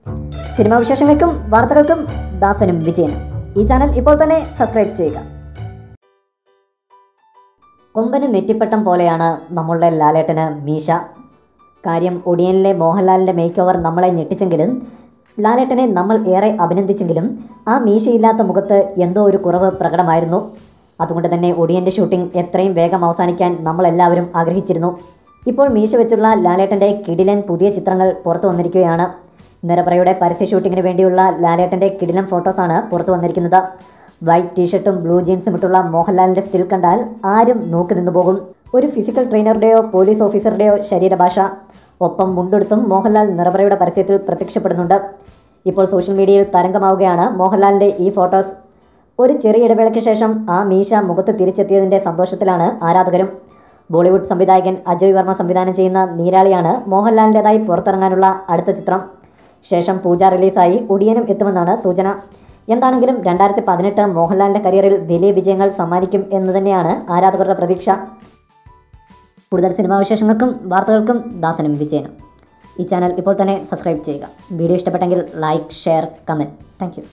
cinema വിശേഷങ്ങൾക്കും വാർത്തകൾക്കും ദാസനും വിജയനും ഈ ചാനൽ ഇപ്പോൾ തന്നെ സബ്സ്ക്രൈബ് ചെയ്യുക കൊമ്പന് നെറ്റിപ്പട്ടം പോലെയാണ് നമ്മളുടെ ലാലേട്ടന് മീശ കാര്യം ഒടിയനിലെ മോഹൻലാലിൻ്റെ മേക്ക് ഓവർ നമ്മളെ ഞെട്ടിച്ചെങ്കിലും ലാലേട്ടനെ നമ്മൾ ഏറെ അഭിനന്ദിച്ചെങ്കിലും ആ മീശയില്ലാത്ത മുഖത്ത് എന്തോ ഒരു കുറവ് പ്രകടമായിരുന്നു അതുകൊണ്ട് തന്നെ ഒടിയൻ്റെ ഷൂട്ടിംഗ് എത്രയും വേഗം അവസാനിക്കാൻ നമ്മളെല്ലാവരും ആഗ്രഹിച്ചിരുന്നു ഇപ്പോൾ മീശ വെച്ചുള്ള ലാലേട്ടൻ്റെ കിടിലൻ പുതിയ ചിത്രങ്ങൾ പുറത്തു വന്നിരിക്കുകയാണ് നിരപറയുടെ പരസ്യ ഷൂട്ടിങ്ങിന് വേണ്ടിയുള്ള ലാലേട്ടൻ്റെ കിടിലൻ ഫോട്ടോസാണ് പുറത്തു വന്നിരിക്കുന്നത് വൈറ്റ് ടീഷർട്ടും ബ്ലൂ ജീൻസും ഇട്ടുള്ള മോഹൻലാലിൻ്റെ സ്റ്റിൽ കണ്ടാൽ ആരും നോക്കി നിന്നു പോകും ഒരു ഫിസിക്കൽ ട്രെയിനറുടെയോ പോലീസ് ഓഫീസറുടെയോ ശരീരഭാഷ ഒപ്പം മുണ്ടെടുത്തും മോഹൻലാൽ നിറപറയുടെ പരസ്യത്തിൽ പ്രത്യക്ഷപ്പെടുന്നുണ്ട് ഇപ്പോൾ സോഷ്യൽ മീഡിയയിൽ തരംഗമാവുകയാണ് മോഹൻലാലിൻ്റെ ഈ ഫോട്ടോസ് ഒരു ചെറിയ ഇടവേളയ്ക്ക് ശേഷം ആ മീശ മുഖത്ത് തിരിച്ചെത്തിയതിൻ്റെ സന്തോഷത്തിലാണ് ആരാധകരും ബോളിവുഡ് സംവിധായകൻ അജയ് വർമ്മ സംവിധാനം ചെയ്യുന്ന നീരാളിയാണ് മോഹൻലാലിൻ്റെതായി പുറത്തിറങ്ങാനുള്ള അടുത്ത ചിത്രം ശേഷം പൂജ റിലീസായി ഒടിയനും എത്തുമെന്നാണ് സൂചന എന്താണെങ്കിലും രണ്ടായിരത്തി പതിനെട്ട് മോഹൻലാലിൻ്റെ കരിയറിൽ വലിയ വിജയങ്ങൾ സമ്മാനിക്കും എന്ന് തന്നെയാണ് ആരാധകരുടെ പ്രതീക്ഷ കൂടുതൽ സിനിമാ വിശേഷങ്ങൾക്കും വാർത്തകൾക്കും ദാസനും വിജയനും ഈ ചാനൽ ഇപ്പോൾ തന്നെ സബ്സ്ക്രൈബ് ചെയ്യുക വീഡിയോ ഇഷ്ടപ്പെട്ടെങ്കിൽ ലൈക്ക് ഷെയർ കമൻറ്റ് താങ്ക്